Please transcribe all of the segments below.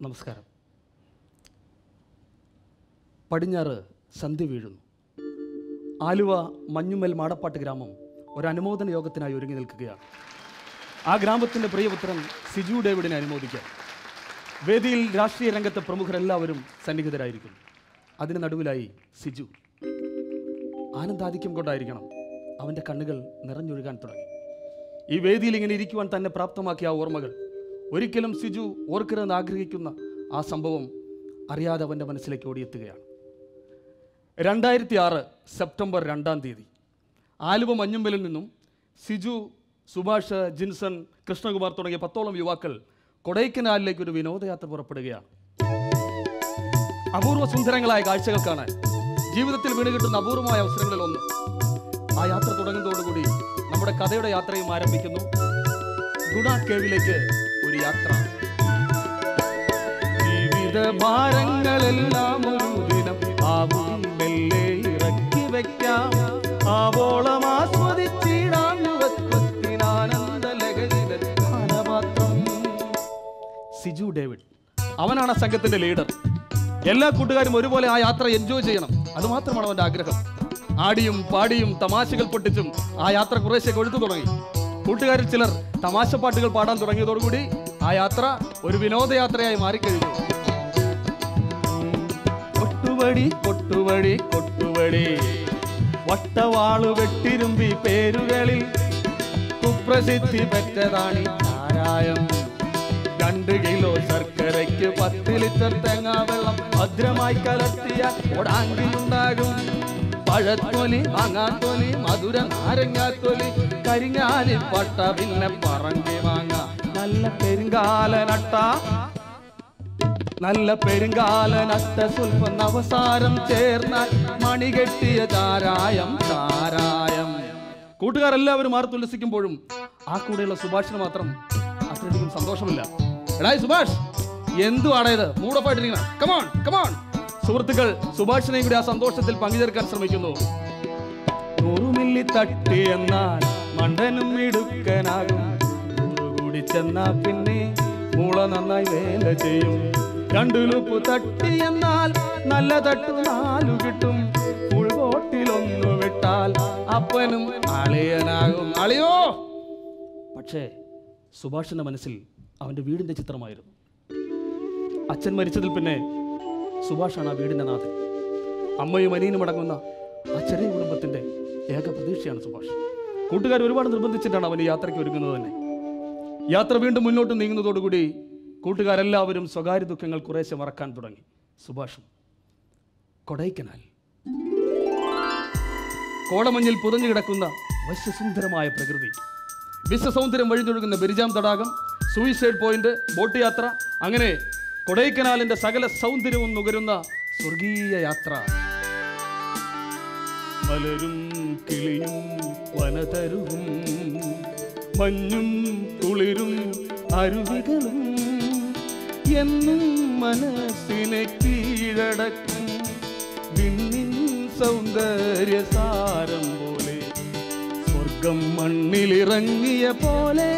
നമസ്കാരം പടിഞ്ഞാറ് സന്ധ്യ വീഴുന്നു ആലുവ മഞ്ഞുമൽ മാടപ്പാട്ട് ഗ്രാമം ഒരു അനുമോദന യോഗത്തിനായി ഒരുങ്ങി നിൽക്കുകയാണ് ആ ഗ്രാമത്തിൻ്റെ പ്രിയപുത്രൻ സിജു ഡേവിഡിനെ അനുമോദിക്കാം വേദിയിൽ രാഷ്ട്രീയ രംഗത്തെ പ്രമുഖരെല്ലാവരും സന്നിഹിതരായിരിക്കുന്നു അതിന് നടുവിലായി സിജു ആനന്ദാധിക്യം കൊണ്ടായിരിക്കണം അവൻ്റെ കണ്ണുകൾ നിറഞ്ഞൊഴുകാൻ തുടങ്ങി ഈ വേദിയിൽ ഇങ്ങനെ ഇരിക്കുവാൻ തന്നെ പ്രാപ്തമാക്കിയ ആ ഓർമ്മകൾ ഒരിക്കലും സിജു ഓർക്കരുതെന്ന് ആഗ്രഹിക്കുന്ന ആ സംഭവം അറിയാതെ അവൻ്റെ മനസ്സിലേക്ക് ഓടിയെത്തുകയാണ് രണ്ടായിരത്തി ആറ് സെപ്റ്റംബർ രണ്ടാം തീയതി ആലുവ മഞ്ഞുമ്പലിൽ നിന്നും സിജു സുഭാഷ് ജിൻസൺ കൃഷ്ണകുമാർ തുടങ്ങിയ പത്തോളം യുവാക്കൾ കൊടൈക്കനാലിലേക്ക് ഒരു വിനോദയാത്ര പുറപ്പെടുകയാണ് അപൂർവ സുന്ദരങ്ങളായ കാഴ്ചകൾ കാണാൻ ജീവിതത്തിൽ വീണ് കിട്ടുന്ന അപൂർവമായ അവസരങ്ങളിൽ ഒന്ന് ആ യാത്ര തുടങ്ങുന്നതോടുകൂടി നമ്മുടെ കഥയുടെ യാത്രയും ആരംഭിക്കുന്നു ഗുണ കേവിലേക്ക് ഒരു യാത്ര ജീവിത ഭാരങ്ങളെല്ലാം ഒരു ദിനം ആവും മെല്ലെ ഇറക്കി വെക്കാം ആവോളം ആസ്വദിച്ചിടാം യുവത്വത്തിനാനന്ദ ലഹരിത പാനപാത്രം സിജു ഡേവിഡ് അവനാണ് ആ സംഘത്തിന്റെ ലീഡർ എല്ലാ കൂട്ടുകാരും ഒരുപോലെ ആ യാത്ര എൻജോയ് ചെയ്യണം അതുമാത്രമാണ് അവന്റെ ആഗ്രഹം ആടിയും പാടിയും തമാശകൾ പൊട്ടിച്ചും ആ യാത്ര കുറേശ്ശെ കൊഴുത്തു തുടങ്ങി കൂട്ടുകാരിൽ ചിലർ തമാശ പാട്ടുകൾ പാടാൻ തുടങ്ങിയതോടുകൂടി ആ യാത്ര ഒരു വിനോദയാത്രയായി മാറിക്കഴിഞ്ഞു കൊട്ടുവടി കൊട്ടുവടി കൊട്ടുവടി വട്ടവാളു വെട്ടിരുമ്പി പേരുകളിൽ കുപ്രസിദ്ധി പെറ്റതാണി ചാരായം രണ്ട് കിലോ ശർക്കരയ്ക്ക് പത്ത് ലിറ്റർ തേങ്ങാ വെള്ളം ഭദ്രമായി കലർത്തിയ ഒടാങ്കിലുണ്ടാകും പഴത്തൊലി മാങ്ങാത്തൊലി മധുര നാരങ്ങാത്തൊലി കരിങ്ങാലി പട്ട പിന്നെ പറങ്കി മാങ്ങ നല്ല പെരുങ്കാലനട്ട നല്ല പെരുങ്കാലനട്ട സ്വൽപ്പം അവസാരം ചേർന്നാൽ മണികെട്ടിയ ചാരായം ചാരായം കൂട്ടുകാരെല്ലാവരും ആർത്തുല്ലസിക്കുമ്പോഴും ആ കൂടെയുള്ള സുഭാഷിന് മാത്രം അത്രയധികം സന്തോഷമില്ല എടായി സുഭാഷ് എന്തുവാണ് ഇത് മൂടപ്പായിട്ടിരിക്കണം കമോൺ കമോൺ സുഹൃത്തുക്കൾ സുഭാഷിനെയും കൂടി ആ സന്തോഷത്തിൽ പങ്കുചേർക്കാൻ ശ്രമിക്കുന്നു നൂറു മില്ലി തട്ടി എന്നാൽ മണ്ടനും മിടുക്കനാകും നൂറ് കൂടി ചെന്നാ പിന്നെ മൂള നന്നായി വേല ചെയ്യും രണ്ടു ലുപ്പ് തട്ടി എന്നാൽ നല്ല തട്ടു നാലു കിട്ടും ഉൾകോട്ടിലൊന്നു വിട്ടാൽ അപ്പനും അളിയനാകും അളിയോ പക്ഷേ സുഭാഷിന്റെ മനസ്സിൽ അവന്റെ വീടിന്റെ ചിത്രമായിരുന്നു അച്ഛൻ മരിച്ചതിൽ പിന്നെ സുഭാഷാണ് ആ വീടിന്റെ നാഥൻ അമ്മയും അനിയനും അടങ്ങുന്ന ആ ചെറിയ കുടുംബത്തിന്റെ ഏക പ്രതീക്ഷയാണ് സുഭാഷ് കൂട്ടുകാർ ഒരുപാട് നിർബന്ധിച്ചിട്ടാണ് അവൻ ഈ യാത്രയ്ക്ക് ഒരുങ്ങുന്നത് തന്നെ യാത്ര വീണ്ടും മുന്നോട്ട് നീങ്ങുന്നതോടുകൂടി കൂട്ടുകാരെല്ലാവരും സ്വകാര്യ ദുഃഖങ്ങൾ കുറേശ്ശെ മറക്കാൻ തുടങ്ങി സുഭാഷും കൊടൈക്കനാൽ കോടമഞ്ഞിൽ പുതഞ്ഞു കിടക്കുന്ന വശ്യസുന്ദരമായ പ്രകൃതി വിശ്വസൗന്ദര്യം വഴിഞ്ഞൊഴുകുന്ന ബെരിജാം തടാകം സൂയിസൈഡ് പോയിന്റ് ബോട്ട് യാത്ര അങ്ങനെ കൊടൈക്കനാലിന്റെ സകല സൗന്ദര്യവും നുകരുന്ന സ്വർഗീയ യാത്ര മലരും കിളിയും വനതരുവും മഞ്ഞും കുളിരും അരുവികളും എന്നും മനസ്സിനെ കീഴടക്കും വിണ്ണിൻ സൗന്ദര്യ സാരം പോലെ സ്വർഗം മണ്ണിലിറങ്ങിയ പോലെ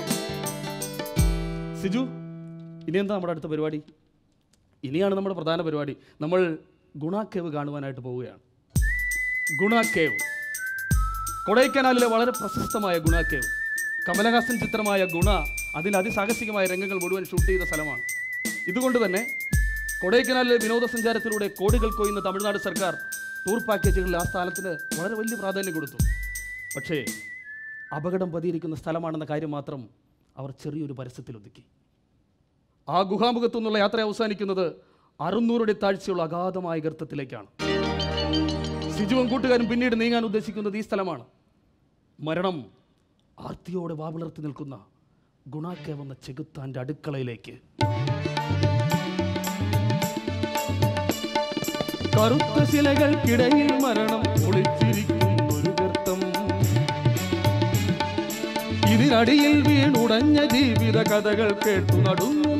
സിജു ഇനി എന്താ നമ്മുടെ അടുത്ത പരിപാടി ഇനിയാണ് നമ്മുടെ പ്രധാന പരിപാടി നമ്മൾ ഗുണാക്കേവ് കാണുവാനായിട്ട് പോവുകയാണ് ഗുണാക്കേവ് കൊടൈക്കനാലിലെ വളരെ പ്രശസ്തമായ ഗുണാക്കേവ് കമലഹാസൻ ചിത്രമായ ഗുണ അതിൻ്റെ അതിസാഹസികമായ രംഗങ്ങൾ മുഴുവൻ ഷൂട്ട് ചെയ്ത സ്ഥലമാണ് ഇതുകൊണ്ട് തന്നെ കൊടൈക്കനാലിലെ വിനോദസഞ്ചാരത്തിലൂടെ കോടികൾ കൊയ്യുന്ന തമിഴ്നാട് സർക്കാർ ടൂർ പാക്കേജുകളിൽ ആ സ്ഥലത്തിന് വളരെ വലിയ പ്രാധാന്യം കൊടുത്തു പക്ഷേ അപകടം പതിയിരിക്കുന്ന സ്ഥലമാണെന്ന കാര്യം മാത്രം അവർ ചെറിയൊരു പരസ്യത്തിൽ ഒതുക്കി ആ ഗുഹാമുഖത്തു നിന്നുള്ള യാത്ര അവസാനിക്കുന്നത് അറുന്നൂറുടെ താഴ്ചയുള്ള അഗാധമായ ഗർത്തത്തിലേക്കാണ് സിജുവും കൂട്ടുകാരും പിന്നീട് നീങ്ങാൻ ഉദ്ദേശിക്കുന്നത് ഈ സ്ഥലമാണ് മരണം ആർത്തിയോടെ വാവിളർത്തി നിൽക്കുന്ന ഗുണാക്കേവെന്ന ചെകുത്താന്റെ അടുക്കളയിലേക്ക് കറുത്ത ശിലകൾക്കിടയിൽ മരണം ഒളിച്ചിരിക്കും ഒരു ഗർത്തം ഇതിനടിയിൽ വീണുടഞ്ഞ ജീവിത കഥകൾ കേട്ടു നടുങ്ങുന്ന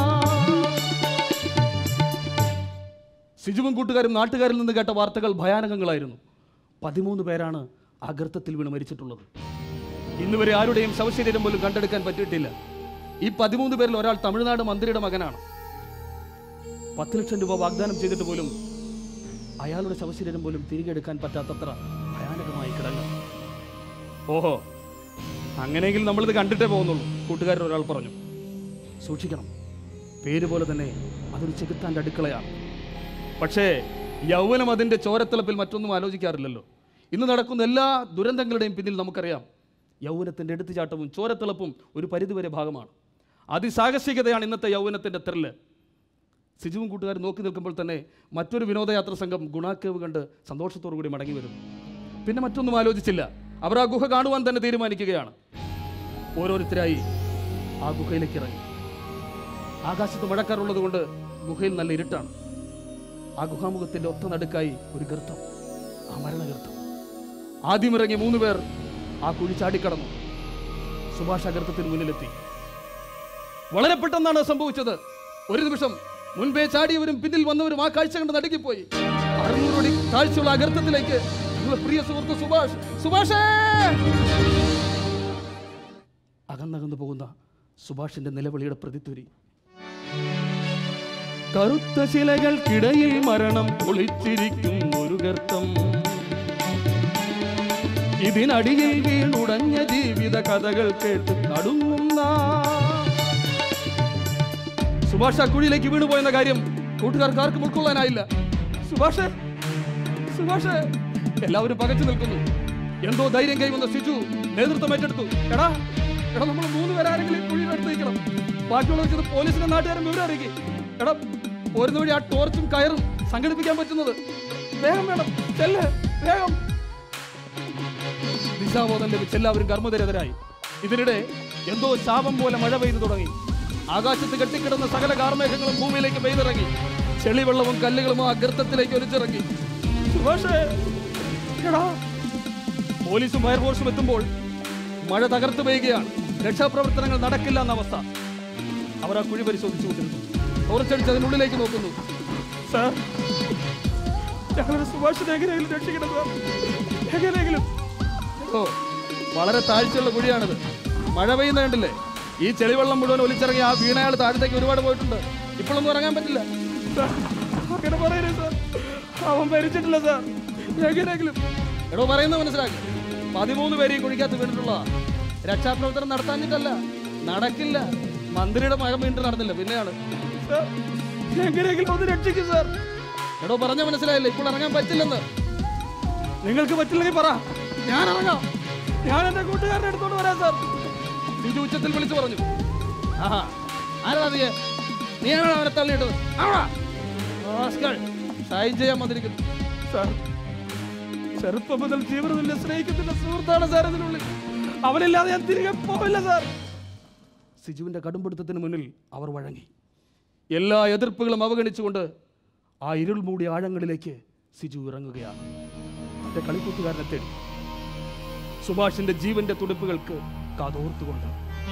സിജുവും കൂട്ടുകാരും നാട്ടുകാരിൽ നിന്ന് കേട്ട വാർത്തകൾ ഭയാനകങ്ങളായിരുന്നു പതിമൂന്ന് പേരാണ് ആ ഗർത്തത്തിൽ വീണ് മരിച്ചിട്ടുള്ളത് ഇന്നുവരെ ആരുടെയും ശവശരീരം പോലും കണ്ടെടുക്കാൻ പറ്റിയിട്ടില്ല ഈ പതിമൂന്ന് പേരിൽ ഒരാൾ തമിഴ്നാട് മന്ത്രിയുടെ മകനാണ് പത്ത് ലക്ഷം രൂപ വാഗ്ദാനം ചെയ്തിട്ട് പോലും അയാളുടെ ശവശരീരം പോലും തിരികെ എടുക്കാൻ പറ്റാത്തത്ര ഭയാനകമായി കിടങ്ങ് ഓഹോ അങ്ങനെയെങ്കിൽ നമ്മളിത് കണ്ടിട്ടേ പോകുന്നുള്ളൂ കൂട്ടുകാരൻ ഒരാൾ പറഞ്ഞു സൂക്ഷിക്കണം പേര് പോലെ തന്നെ അതൊരു ചെകുത്താൻ്റെ അടുക്കളയാണ് പക്ഷേ യൗവനം അതിൻ്റെ ചോരത്തിളപ്പിൽ മറ്റൊന്നും ആലോചിക്കാറില്ലല്ലോ ഇന്ന് നടക്കുന്ന എല്ലാ ദുരന്തങ്ങളുടെയും പിന്നിൽ നമുക്കറിയാം യൗവനത്തിൻ്റെ എടുത്തുചാട്ടവും ചോരത്തിളപ്പും ഒരു പരിധിവരെ ഭാഗമാണ് അതിസാഹസികതയാണ് ഇന്നത്തെ യൗവനത്തിൻ്റെ ത്രില്ല് സിജുവും കൂട്ടുകാരും നോക്കി നിൽക്കുമ്പോൾ തന്നെ മറ്റൊരു വിനോദയാത്ര സംഘം ഗുണാക്കേവ് കണ്ട് സന്തോഷത്തോടു കൂടി മടങ്ങി വരുന്നു പിന്നെ മറ്റൊന്നും ആലോചിച്ചില്ല അവർ ആ ഗുഹ കാണുവാൻ തന്നെ തീരുമാനിക്കുകയാണ് ഓരോരുത്തരായി ആ ഗുഹയിലേക്ക് ഇറങ്ങി ആകാശത്ത് മഴക്കാറുള്ളത് കൊണ്ട് ഗുഹയിൽ നല്ല ഇരുട്ടാണ് ആ ഗുഹാമുഖത്തിന്റെ ഒത്ത നടുക്കായി ഒരു ഗർത്തം ആ മരണഗർത്തം ആദ്യം ഇറങ്ങി മൂന്ന് പേർ ആ കുഴി ചാടിക്കടന്നു സുഭാഷ് ആ ഗർത്തത്തിന് മുന്നിലെത്തി വളരെ പെട്ടെന്നാണ് അത് സംഭവിച്ചത് ഒരു നിമിഷം മുൻപേ ചാടിയവരും പിന്നിൽ വന്നവരും ആ കാഴ്ച കണ്ട് നടുക്കിപ്പോയി അറുന്നൂറ് അടി താഴ്ചയുള്ള ആ ഗർത്തത്തിലേക്ക് ഞങ്ങളുടെ പ്രിയ സുഹൃത്ത് സുഭാഷ് സുഭാഷേ അകന്നകന്നു പോകുന്ന സുഭാഷിന്റെ നിലവിളിയുടെ പ്രതിധ്വനി കറുത്ത ശിലകൾക്കിടയിൽ മരണം ഒളിച്ചിരിക്കും ഒരു ഗർത്തം ഇതിനടിയിൽ വീണുടഞ്ഞ ജീവിത കഥകൾ കേട്ട് നടുങ്ങുന്ന സുഭാഷ് ആ കുഴിയിലേക്ക് വീണുപോയെന്ന കാര്യം കൂട്ടുകാർക്ക് ആർക്കും ഉൾക്കൊള്ളാനായില്ല സുഭാഷ് സുഭാഷ് എല്ലാവരും പകച്ചു നിൽക്കുന്നു എന്തോ ധൈര്യം കൈവന്ന സിജു നേതൃത്വം ഏറ്റെടുത്തു എടാ എടാ നമ്മൾ മൂന്ന് പേരാരെങ്കിലും ഈ കുഴിയിൽ എടുത്ത് വയ്ക്കണം ബാക്കിയുള്ളവർ ചെന്ന് പോലീസിനെ നാട്ടുകാരും വിവരം അറിയിക്കും എടാ പോരുന്ന വഴി ആ ടോർച്ചും കയറും സംഘടിപ്പിക്കാൻ പറ്റുന്നത് വേഗം വേണം ചെല്ല് വേഗം ദിശാബോധം ലഭിച്ച് എല്ലാവരും കർമ്മനിരതരായി ഇതിനിടെ എന്തോ ശാപം പോലെ മഴ പെയ്തു തുടങ്ങി ആകാശത്ത് കെട്ടിക്കിടന്ന സകല കാർമേഘങ്ങളും ഭൂമിയിലേക്ക് പെയ്തിറങ്ങി ചെളിവെള്ളവും കല്ലുകളും ആ ഗർത്തത്തിലേക്ക് ഒലിച്ചിറങ്ങി സുഭാഷേ, എടാ. പോലീസും ഫയർഫോഴ്സും എത്തുമ്പോൾ മഴ തകർത്ത് പെയ്യുകയാണ് രക്ഷാപ്രവർത്തനങ്ങൾ നടക്കില്ല എന്ന അവസ്ഥ അവർ ആ കുഴി പരിശോധിച്ചു കൊണ്ടിരുന്നു ടോർച്ചടിച്ച് അതിനുള്ളിലേക്ക് നോക്കുന്നു സാർ ഞങ്ങളുടെ സുഭാഷിനെ എങ്ങനെയെങ്കിലും രക്ഷിക്കണം സാർ എങ്ങനെയെങ്കിലും ഓ വളരെ താഴ്ചയുള്ള കുഴിയാണിത് മഴ പെയ്യുന്ന കണ്ടില്ലേ ഈ ചെളിവെള്ളം മുഴുവൻ ഒലിച്ചിറങ്ങി ആ വീണയാൾ താഴത്തേക്ക് ഒരുപാട് പോയിട്ടുണ്ട് ഇപ്പോഴൊന്നും ഇറങ്ങാൻ പറ്റില്ല സാർ, അങ്ങനെ പറയരുത് സാർ അവൻ മരിച്ചിട്ടില്ല സാർ എങ്ങനെയെങ്കിലും എടോ പറയുന്നത് മനസ്സിലാക്കി പതിമൂന്ന് പേര് ഈ കുഴിക്കകത്ത് വീണിട്ടുള്ളതാ രക്ഷാപ്രവർത്തനം നടത്താഞ്ഞിട്ടല്ല നടക്കില്ല മന്ത്രിയുടെ മകൻ വീണ്ടും നടന്നില്ല പിന്നെയാണ് സാർ, എങ്ങനെയെങ്കിലും ഒന്ന് രക്ഷിക്കും സാർ എടോ പറഞ്ഞ മനസ്സിലായില്ലേ ഇപ്പോൾ ഇറങ്ങാൻ പറ്റില്ലെന്ന് നിങ്ങൾക്ക് പറ്റില്ലെങ്കിൽ പറ ഞാൻ ഇറങ്ങാം ഞാൻ എന്റെ കൂട്ടുകാരനെ എടുത്തോണ്ട് വരാം സാർ സിജു ഉച്ചത്തിൽ വിളിച്ചു പറഞ്ഞു ആഹാ ആരാ നീ നീയാണോ അവനെ തള്ളിയിട്ടത് ആണോ റാസ്കൾ. ഷൈൻ ചെയ്യാൻ വന്നിരിക്കുന്നു സാർ ചെറുപ്പം മുതൽ ജീവനമില്ല സ്നേഹിക്കുന്ന സുഹൃത്താണ് സാർ ഇതിനുള്ളിൽ അവനില്ലാതെ ഞാൻ തിരികെ പോവില്ല സാർ സിജുവിന്റെ കടുംപിടുത്തത്തിന് മുന്നിൽ അവർ വഴങ്ങി എല്ലാ എതിർപ്പുകളും അവഗണിച്ചുകൊണ്ട് ആ ഇരുൾ മൂടിയ ആഴങ്ങളിലേക്ക് സിജു ഇറങ്ങുകയാണ് തന്റെ കളിക്കൂട്ടുകാരനെ തേടി സുഭാഷിന്റെ ജീവന്റെ തുടിപ്പുകൾക്ക് കാതോർത്തുകൊണ്ട്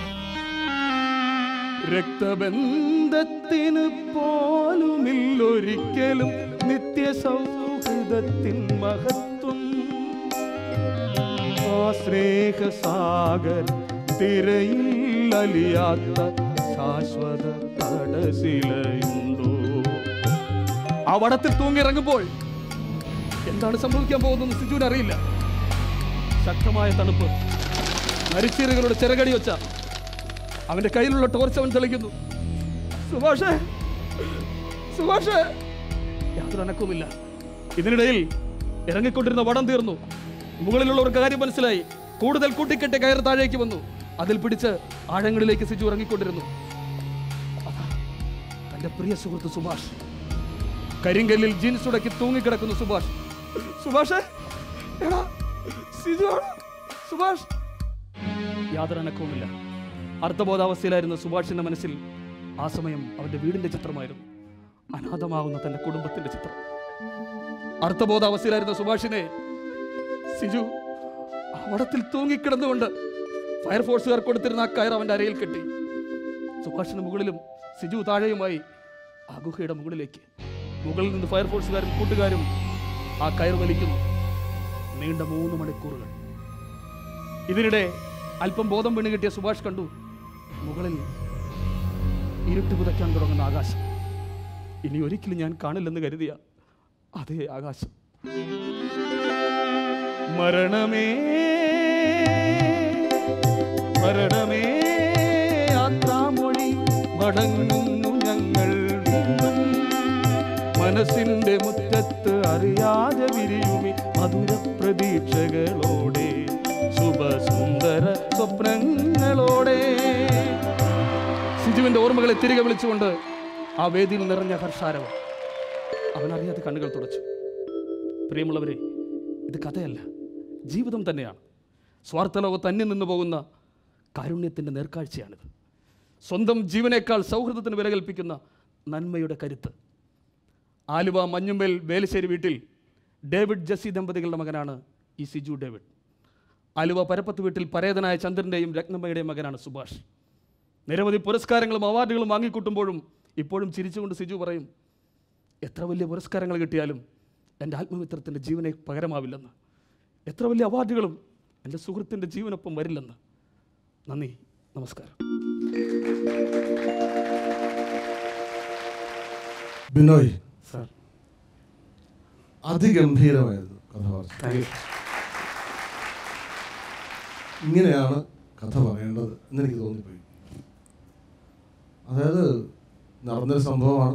രക്തബന്ധത്തിന് പോലുമില്ലൊരിക്കലും നിത്യ സൗഹൃദത്തിൻ മഹത്വം ആ സ്നേഹസാഗർ തിരയിൽ അലിയാത്ത ശാശ്വത തടസിലയുണ്ടോ ആ വടത്തിൽ തൂങ്ങിയിറങ്ങുമ്പോൾ എന്താണ് സംഭവിക്കാൻ പോകുന്നത് സിജുവിന് അറിയില്ല ശക്തമായ തണുപ്പ് മരിച്ചീറുകളുടെ ചിറകടി വെച്ച അവന്റെ കയ്യിലുള്ള ടോർച്ച് അവൻ തെളിക്കുന്നു സുഭാഷേ സുഭാഷേ യാതൊരു അനക്കവുമില്ല ഇതിനിടയിൽ ഇറങ്ങിക്കൊണ്ടിരുന്ന വടം തീർന്നു മുകളിലുള്ളവർക്ക് കാര്യം മനസ്സിലായി കൂടുതൽ കൂട്ടിക്കെട്ടി കയറി താഴേക്ക് വന്നു അതിൽ പിടിച്ച് ആഴങ്ങളിലേക്ക് സിജു ഇറങ്ങിക്കൊണ്ടിരുന്നു അതാ തന്റെ പ്രിയ സുഹൃത്ത് സുഭാഷ് കരിങ്കല്ലിൽ ജീൻസ് ഉടക്കി തൂങ്ങിക്കിടക്കുന്നു സുഭാഷ് സുഭാഷ് എടാ സിജു ആണ്. സുഭാഷ് യാതൊരു അനക്കവുമില്ല അർത്ഥബോധാവസ്ഥയിലായിരുന്ന സുഭാഷിന്റെ മനസ്സിൽ ആ സമയം അവന്റെ വീടിന്റെ ചിത്രമായിരുന്നു അനാഥമാവുന്ന തന്റെ കുടുംബത്തിന്റെ ചിത്രം അർത്ഥബോധാവസ്ഥയിലായിരുന്ന സുഭാഷിനെ സിജു അവിടത്തിൽ തൂങ്ങിക്കിടന്നുകൊണ്ട് ഫയർഫോഴ്സുകാർ കൊടുത്തിരുന്ന ആ കയർ അവന്റെ അരയിൽ കെട്ടി സുഭാഷിന് മുകളിലും സിജു താഴെയുമായി ആ ഗുഹയുടെ മുകളിലേക്ക് മുകളിൽ നിന്ന് ഫയർഫോഴ്സുകാരും കൂട്ടുകാരും ആ കയർ വലിക്കുന്നു നീണ്ട മൂന്ന് മണിക്കൂറുകൾ ഇതിനിടെ അല്പം ബോധം വീണ് കിട്ടിയ സുഭാഷ് കണ്ടു മുകളിൽ ഇരുട്ട് പുതയ്ക്കാൻ തുടങ്ങുന്ന ആകാശം ഇനി ഒരിക്കലും ഞാൻ കാണില്ലെന്ന് കരുതിയ അതേ ആകാശം മരണമേ മരണമേ യാത്രാമൊഴി മടങ്ങുന്നു ഞങ്ങൾ വീണ്ടും മനസ്സിന്റെ മുറ്റത്ത് അറിയാതെ വിരിയുമി മധുര പ്രതീക്ഷകളോടെ ശുഭസുന്ദര സ്വപ്നങ്ങളോടെ സിജുവിന്റെ ഓർമ്മകളെ തിരികെ വിളിച്ചുകൊണ്ട് ആ വേദിയിൽ നിറഞ്ഞ ഹർഷാരവം അവനറിയാതെ കണ്ണുകൾ തുടച്ചു പ്രിയമുള്ളവരെ ഇത് കഥയല്ല ജീവിതം തന്നെയാണ് സ്വാർത്ഥലോകത്ത് അന്യം നിന്ന് പോകുന്ന കാരുണ്യത്തിൻ്റെ നേർക്കാഴ്ചയാണിത് സ്വന്തം ജീവനേക്കാൾ സൗഹൃദത്തിന് വില കൽപ്പിക്കുന്ന നന്മയുടെ കരുത്ത് ആലുവ മഞ്ഞുമ്പേൽ വേലശ്ശേരി വീട്ടിൽ ഡേവിഡ് ജസി ദമ്പതികളുടെ മകനാണ് ഈ സിജു ഡേവിഡ് ആലുവ പരപ്പത്ത് വീട്ടിൽ പരേതനായ ചന്ദ്രൻ്റെയും രത്നമ്മയുടെയും മകനാണ് സുഭാഷ് നിരവധി പുരസ്കാരങ്ങളും അവാർഡുകളും വാങ്ങിക്കൂട്ടുമ്പോഴും ഇപ്പോഴും ചിരിച്ചുകൊണ്ട് സിജു പറയും എത്ര വലിയ പുരസ്കാരങ്ങൾ കിട്ടിയാലും എൻ്റെ ആത്മമിത്രത്തിൻ്റെ ജീവനെ പകരമാവില്ലെന്ന് എത്ര വലിയ അവാർഡുകളും എൻ്റെ സുഹൃത്തിൻ്റെ ജീവനൊപ്പം വരില്ലെന്ന് നന്ദി നമസ്കാരം ബിനോയ് സാർ അതിഗംഭീരമായിരുന്നു കഥ പറച്ചിൽ താങ്ക് യു ഇങ്ങനെയാണ് കഥ പറയേണ്ടത് എന്നെനിക്ക് തോന്നിപ്പോയി അതായത് നടന്നൊരു സംഭവമാണ്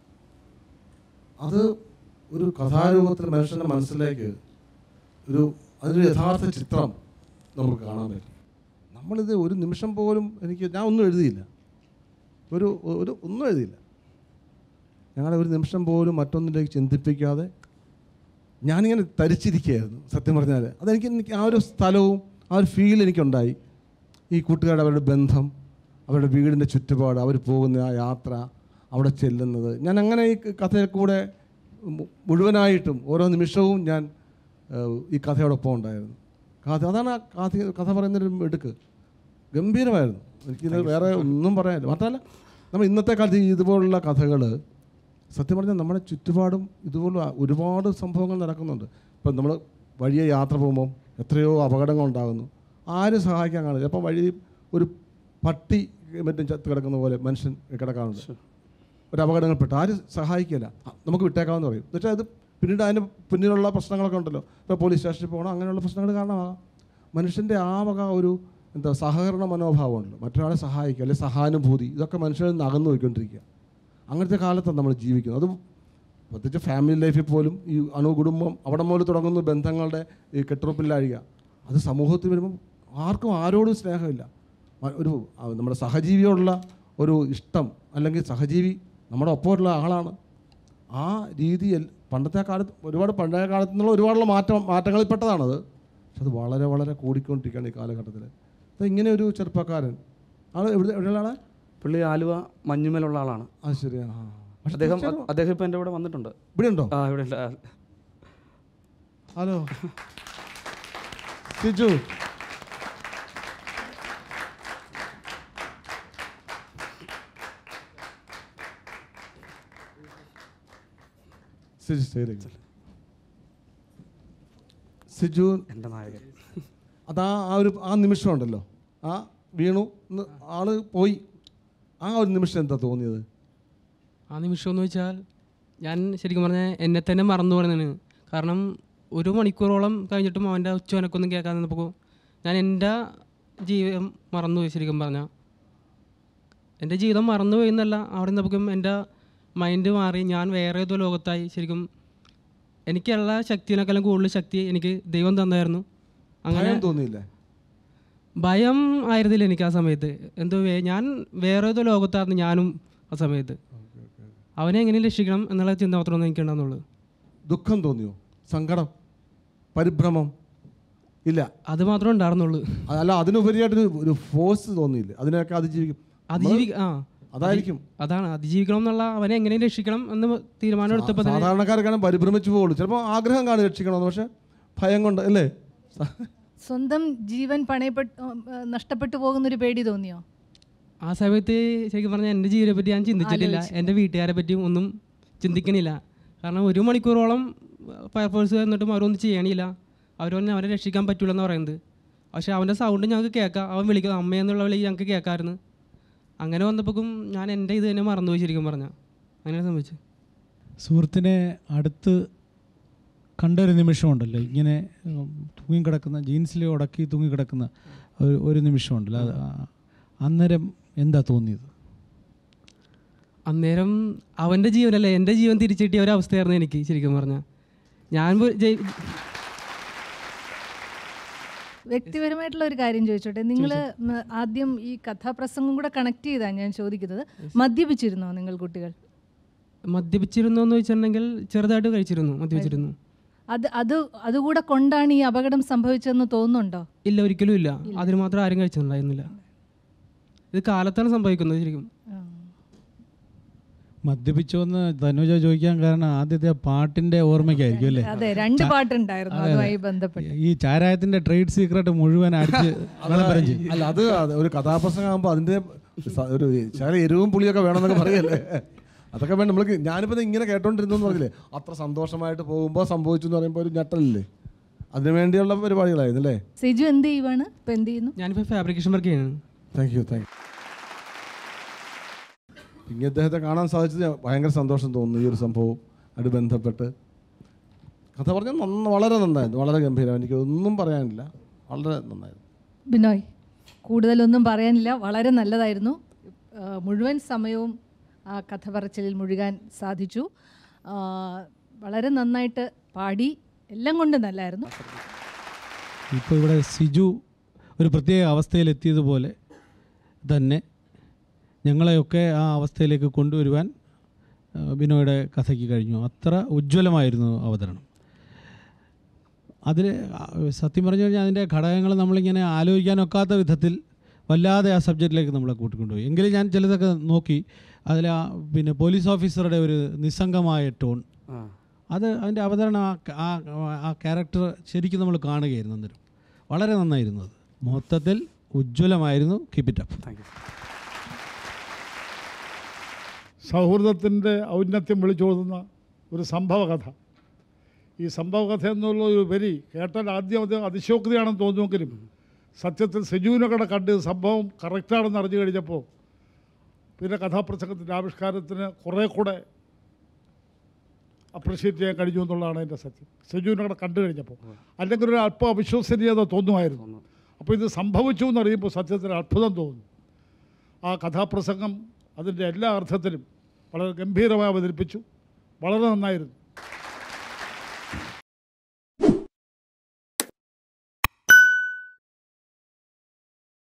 അത് ഒരു കഥാരൂപത്തിൽ മനുഷ്യൻ്റെ മനസ്സിലേക്ക് ഒരു അതിൻ്റെ യഥാർത്ഥ ചിത്രം നമുക്ക് കാണാൻ പറ്റും നമ്മളിത് ഒരു നിമിഷം പോലും എനിക്ക് ഞാൻ ഒന്നും എഴുതിയില്ല ഒരു ഒരു ഒന്നും എഴുതിയില്ല ഞങ്ങളെ ഒരു നിമിഷം പോലും മറ്റൊന്നിലേക്ക് ചിന്തിപ്പിക്കാതെ ഞാനിങ്ങനെ തരിച്ചിരിക്കുകയായിരുന്നു സത്യം പറഞ്ഞാൽ അതെനിക്ക് എനിക്ക് ആ ഒരു സ്ഥലവും ആ ഒരു ഫീൽ എനിക്കുണ്ടായി ഈ കൂട്ടുകാരുടെ അവരുടെ ബന്ധം അവരുടെ വീടിൻ്റെ ചുറ്റുപാട് അവർ പോകുന്ന ആ യാത്ര അവിടെ ചെല്ലുന്നത് ഞാൻ അങ്ങനെ ഈ കഥയിൽ കൂടെ മു- മുഴുവനായിട്ടും ഓരോ നിമിഷവും ഞാൻ ഏഹ്, ഈ കഥയോടൊപ്പം ഉണ്ടായിരുന്നു കഥ അതാണ് ആ കഥ കഥ പറയുന്നൊരു എടുക്ക് ഗംഭീരമായിരുന്നു എനിക്കിത് വേറെ ഒന്നും പറയാനില്ല മാത്രമല്ല നമ്മൾ ഇന്നത്തെ കാലത്ത് ഈ ഇതുപോലുള്ള കഥകൾ സത്യം പറഞ്ഞാൽ നമ്മുടെ ചുറ്റുപാടും ഇതുപോലെ ഒരുപാട് സംഭവങ്ങൾ നടക്കുന്നുണ്ട് ഇപ്പം നമ്മൾ വഴിയെ യാത്ര പോകുമ്പം എത്രയോ അപകടങ്ങൾ ഉണ്ടാകുന്നു ആരും സഹായിക്കാൻ കാണില്ല അപ്പം വഴി ഒരു പട്ടി മറ്റും ചത്ത് കിടക്കുന്ന പോലെ മനുഷ്യൻ കിടക്കാറുണ്ട് ഒരു അപകടങ്ങൾപ്പെട്ട് ആരും സഹായിക്കില്ല ആ, നമുക്ക് വിട്ടേക്കാമെന്ന് പറയും എന്നുവെച്ചാൽ അത് പിന്നീട് അതിന് പിന്നിലുള്ള പ്രശ്നങ്ങളൊക്കെ ഉണ്ടല്ലോ ഇപ്പോൾ പോലീസ് സ്റ്റേഷനിൽ പോകണം അങ്ങനെയുള്ള പ്രശ്നങ്ങൾ കാരണമാകാം മനുഷ്യൻ്റെ ആ വക ഒരു എന്താ സഹകരണ മനോഭാവമുണ്ടല്ലോ മറ്റൊരാളെ സഹായിക്കുക അല്ലെങ്കിൽ സഹാനുഭൂതി ഇതൊക്കെ മനുഷ്യരിൽ നിന്ന് അകന്നു പോയിക്കൊണ്ടിരിക്കുക അങ്ങനത്തെ കാലത്താണ് നമ്മൾ ജീവിക്കുന്നത് അത് പ്രത്യേകിച്ച് ഫാമിലി ലൈഫിൽ പോലും ഈ അണുകുടുംബം അവിടെ മുതൽ തുടങ്ങുന്ന ബന്ധങ്ങളുടെ ഈ കെട്ടുറപ്പില്ലാഴിക അത് സമൂഹത്തിൽ വരുമ്പം ആർക്കും ആരോടും സ്നേഹമില്ല മ- ഒരു ആ, നമ്മുടെ സഹജീവിയോടുള്ള ഒരു ഇഷ്ടം അല്ലെങ്കിൽ സഹജീവി നമ്മുടെ ഒപ്പമുള്ള ആളാണ് ആ രീതിയിൽ പണ്ടത്തെ കാലത്ത് ഒരുപാട് പഴയ കാലത്തു നിന്നുള്ള ഒരുപാടുള്ള മാറ്റം മാറ്റങ്ങളിൽപ്പെട്ടതാണത് പക്ഷെ അത് വളരെ വളരെ കൂടിക്കൊണ്ടിരിക്കുകയാണ് ഈ കാലഘട്ടത്തിൽ അപ്പോൾ ഇങ്ങനെ ഒരു ചെറുപ്പക്കാരൻ ആൾ എവിടെ എവിടെയുള്ള ആളെ പുള്ളി ആലുവ മഞ്ഞുമേലുള്ള ആളാണ് ആ ശരിയാണ് ആ പക്ഷെ അദ്ദേഹം തീർച്ചയായിട്ടും അദ്ദേഹം ഇപ്പം എൻ്റെ കൂടെ വന്നിട്ടുണ്ട് ഇവിടെ ഉണ്ടോ ആ ഇവിടെ ഉണ്ട് ആ, ഹലോ സിജു സിജു സ്റ്റേയിലേക്ക് സിജു എൻ്റെ നായകൻ അതാ ആ ഒരു ആ നിമിഷം ഉണ്ടല്ലോ ആ വീണു എന്ന് ആള് പോയി ആ ഒരു നിമിഷം എന്താ തോന്നിയത് ആ നിമിഷം എന്ന് വെച്ചാൽ ഞാൻ ശരിക്കും പറഞ്ഞാൽ എന്നെ തന്നെ മറന്നു പറയുന്നതാണ് കാരണം ഒരു മണിക്കൂറോളം കഴിഞ്ഞിട്ടും അവൻ്റെ ഉച്ചവനക്കൊന്നും കേൾക്കാൻ നിന്നപ്പോൾ ഞാൻ എൻ്റെ ജീവിതം മറന്നുപോയി ശരിക്കും പറഞ്ഞാൽ എൻ്റെ ജീവിതം മറന്നുപോയി എന്നല്ല അവിടെ നിന്നപ്പോഴും എൻ്റെ മൈൻഡ് മാറി ഞാൻ വേറെ ഏതോ ലോകത്തായി ശരിക്കും എനിക്കുള്ള ശക്തിനേക്കാളും കൂടുതൽ ശക്തി എനിക്ക് ദൈവം തന്നായിരുന്നു അങ്ങനെ ഭയം തോന്നിയില്ലേ ഭയം ആയിരുന്നില്ല എനിക്ക് ആ സമയത്ത് എന്തോ വേ- ഞാൻ വേറെ ഏതോ ലോകത്തായിരുന്നു ഞാനും ആ സമയത്ത് അവനെ എങ്ങനെ രക്ഷിക്കണം എന്നുള്ള ചിന്ത മാത്രമേ എനിക്ക് ഉണ്ടാകുന്നുള്ളൂ ദുഃഖം തോന്നിയോ സങ്കടം പരിഭ്രമം ഇല്ല അത് മാത്രമേ ഉണ്ടായിരുന്നുള്ളൂ അല്ല അതിനുപരിയായിട്ടൊരു ഒരു ഫോഴ്സ് തോന്നിയില്ല അതിനൊക്കെ അതിജീവിക്കും അതിജീവി ആ അതായിരിക്കും അതാണ് അതിജീവിക്കണം എന്നുള്ള അവനെ എങ്ങനെ രക്ഷിക്കണം എന്ന് തീരുമാനം എടുത്തപ്പോൾ തന്നെ സാധാരണക്കാരൊക്കെ പരിഭ്രമിച്ചു പോകുള്ളൂ ചിലപ്പോൾ ആഗ്രഹം കാണും രക്ഷിക്കണമെന്ന് പക്ഷെ ഭയം കൊണ്ട് അല്ലേ സ്വന്തം ജീവൻ പണയപ്പെട്ട് നഷ്ടപ്പെട്ടു പോകുന്നൊരു പേടി തോന്നിയോ ആ സമയത്ത് ശരിക്കും പറഞ്ഞാൽ എൻ്റെ ജീവിതത്തെ പറ്റി ഞാൻ ചിന്തിച്ചിട്ടില്ല എൻ്റെ വീട്ടുകാരെ പറ്റിയും ഒന്നും ചിന്തിക്കണില്ല കാരണം ഒരു മണിക്കൂറോളം ഫയർഫോഴ്സ് എന്നിട്ടും അവരൊന്നും ചെയ്യണില്ല അവരൊന്നും അവരെ രക്ഷിക്കാൻ പറ്റില്ല എന്ന് പറയുന്നത് പക്ഷേ അവൻ്റെ സൗണ്ട് ഞങ്ങൾക്ക് കേൾക്കാം അവൻ വിളിക്കും അമ്മയെന്നുള്ള വിളി ഞങ്ങൾക്ക് കേൾക്കാമായിരുന്നു അങ്ങനെ വന്നപ്പോഴും ഞാൻ എൻ്റെ ഇത് തന്നെ മറന്നുപോയി ശരിക്കും പറഞ്ഞാൽ അങ്ങനെ സംഭവിച്ചു സുഹൃത്തിനെ അടുത്ത് കണ്ടൊരു നിമിഷമുണ്ടല്ലോ ഇങ്ങനെ ഉം, തൂങ്ങിക്കിടക്കുന്ന ജീൻസിൽ ഉടക്കി തൂങ്ങിക്കിടക്കുന്ന ഒരു ഒരു നിമിഷമുണ്ടല്ലോ അത് ആ- അന്നേരം എന്താ തോന്നിയത് അന്നേരം അവൻ്റെ ജീവനല്ലേ എൻ്റെ ജീവൻ തിരിച്ചു കിട്ടിയ ഒരവസ്ഥയായിരുന്നു എനിക്ക് ശരിക്കും പറഞ്ഞാൽ ഞാൻ പോ- ജയി- വ്യക്തിപരമായിട്ടുള്ള ഒരു കാര്യം ചോദിച്ചോട്ടെ നിങ്ങൾ ആദ്യം ഈ കഥാപ്രസംഗം കൂടെ കണക്ട് ചെയ്താണ് ഞാൻ ചോദിക്കുന്നത് മദ്യപിച്ചിരുന്നോ നിങ്ങൾ കുട്ടികൾ മദ്യപിച്ചിരുന്നോ എന്ന് ചോദിച്ചിട്ടുണ്ടെങ്കിൽ ചെറുതായിട്ട് കഴിച്ചിരുന്നു മദ്യപിച്ചിരുന്നു അത് അത് അതുകൂടെ കൊണ്ടാണ് ഈ അപകടം സംഭവിച്ചതെന്ന് തോന്നുന്നുണ്ടോ ഇല്ല ഒരിക്കലും ഇല്ല അതിന് മാത്രം ആരും കഴിച്ചിട്ടുണ്ടായിരുന്നില്ല ഇത് കാലത്താണ് സംഭവിക്കുന്നത് ശരിക്കും ആ. മദ്യപിച്ചോന്ന് തനുജ ചോദിക്കാൻ കാരണം ആദ്യത്തെ ആ പാട്ടിൻ്റെ ഓർമ്മയ്ക്കായിരിക്കും അല്ലേ അതെ രണ്ട് പാട്ടുണ്ടായിരുന്നു അതുമായി ബന്ധപ്പെട്ട് ഈ ചാരായത്തിൻ്റെ ട്രേഡ് സീക്രട്ട് മുഴുവൻ അടിച്ച് വിളംബരം ചെയ്യും അല്ല അത് അത് ഒരു കഥാപ്രസംഗം ആകുമ്പോൾ അതിൻ്റെ സ- ഒരു ശകല എരിവും പുളിയൊക്കെ വേണമെന്നൊക്കെ പറയല്ലേ അതൊക്കെ വേണം നമ്മൾക്ക് ഞാനിപ്പോൾ ഇത് ഇങ്ങനെ കേട്ടോണ്ടിരുന്നു എന്ന് പറഞ്ഞില്ലേ അത്ര സന്തോഷമായിട്ട് പോകുമ്പോൾ സംഭവിച്ചു എന്ന് പറയുമ്പോൾ ഒരു ഞെട്ടലില്ലേ അതിനു വേണ്ടിയുള്ള പരിപാടികളായിരുന്നു അല്ലേ സിജു എന്ത് ചെയ്യുവാണ് ഇപ്പൊ എന്ത് ചെയ്യുന്നു ഞാനിപ്പോൾ ഫാബ്രിക്കേഷൻ വർക്ക് ചെയ്യാണ് താങ്ക് യു താങ്ക് യു ഇനി അദ്ദേഹത്തെ കാണാൻ സാധിച്ചത് ഭയങ്കര സന്തോഷം തോന്നുന്നു ഈ ഒരു സംഭവം ആയിട്ട് ബന്ധപ്പെട്ട് കഥ പറഞ്ഞാൽ നന്ന വളരെ നന്നായിരുന്നു വളരെ ഗംഭീരം എനിക്ക് ഒന്നും പറയാനില്ല വളരെ നന്നായിരുന്നു ബിനോയ് കൂടുതലൊന്നും പറയാനില്ല വളരെ നല്ലതായിരുന്നു ആ, മുഴുവൻ സമയവും ആ കഥ പറച്ചിലിൽ മുഴുകാൻ സാധിച്ചു ആ, വളരെ നന്നായിട്ട് പാടി എല്ലാം കൊണ്ടും നല്ലായിരുന്നു ഇപ്പോൾ ഇവിടെ സിജു ഒരു പ്രത്യേക അവസ്ഥയിലെത്തിയതുപോലെ തന്നെ ഞങ്ങളെയൊക്കെ ആ അവസ്ഥയിലേക്ക് കൊണ്ടുവരുവാൻ ആ, ബിനോയുടെ കഥയ്ക്ക് കഴിഞ്ഞു അത്ര ഉജ്ജ്വലമായിരുന്നു അവതരണം അതിൽ സത്യം പറഞ്ഞു കഴിഞ്ഞാൽ അതിൻ്റെ ഘടകങ്ങൾ നമ്മളിങ്ങനെ ആലോചിക്കാനൊക്കാത്ത വിധത്തിൽ വല്ലാതെ ആ സബ്ജക്റ്റിലേക്ക് നമ്മളെ കൂട്ടിക്കൊണ്ടുപോയി എങ്കിലും ഞാൻ ചിലതൊക്കെ നോക്കി അതിൽ ആ പിന്നെ പോലീസ് ഓഫീസറുടെ ഒരു നിസ്സംഗമായ ടോൺ ആ അത് അതിൻ്റെ അവതരണം ആ ക- ആ ആ ക്യാരക്ടർ ശരിക്കും നമ്മൾ കാണുകയായിരുന്നു അന്നേരം വളരെ നന്നായിരുന്നു അത് മൊത്തത്തിൽ ഉജ്ജ്വലമായിരുന്നു keep it up thank you സൗഹൃദത്തിൻ്റെ ഔന്നത്യം വിളിച്ചോതുന്ന ഒരു സംഭവകഥ ഈ സംഭവകഥ എന്നുള്ള ഒരു വരി കേട്ടാൽ ആദ്യം അത് അതിശോക്തിയാണെന്ന് തോന്നുമെങ്കിലും സത്യത്തിൽ സെജുവിനെ കട കണ്ട് സംഭവം കറക്റ്റാണെന്ന് അറിഞ്ഞു കഴിഞ്ഞപ്പോൾ പിന്നെ കഥാപ്രസംഗത്തിൻ്റെ ആവിഷ്കാരത്തിന് കുറേ കൂടെ അപ്രിഷ്യേറ്റ് ചെയ്യാൻ കഴിഞ്ഞു എന്നുള്ളതാണ് എൻ്റെ സത്യം സെജുവിനെ കട കണ്ടു കഴിഞ്ഞപ്പോൾ അല്ലെങ്കിൽ ഒരു അല്പം അവിശ്വസനീയത തോന്നുമായിരുന്നു അപ്പോൾ ഇത് സംഭവിച്ചു എന്നറിയുമ്പോൾ സത്യത്തിൽ അത്ഭുതം തോന്നുന്നു ആ കഥാപ്രസംഗം അതിൻ്റെ എല്ലാ അർത്ഥത്തിലും വളരെ ഗംഭീരമായി അവതരിപ്പിച്ചു വളരെ നന്നായിരുന്നു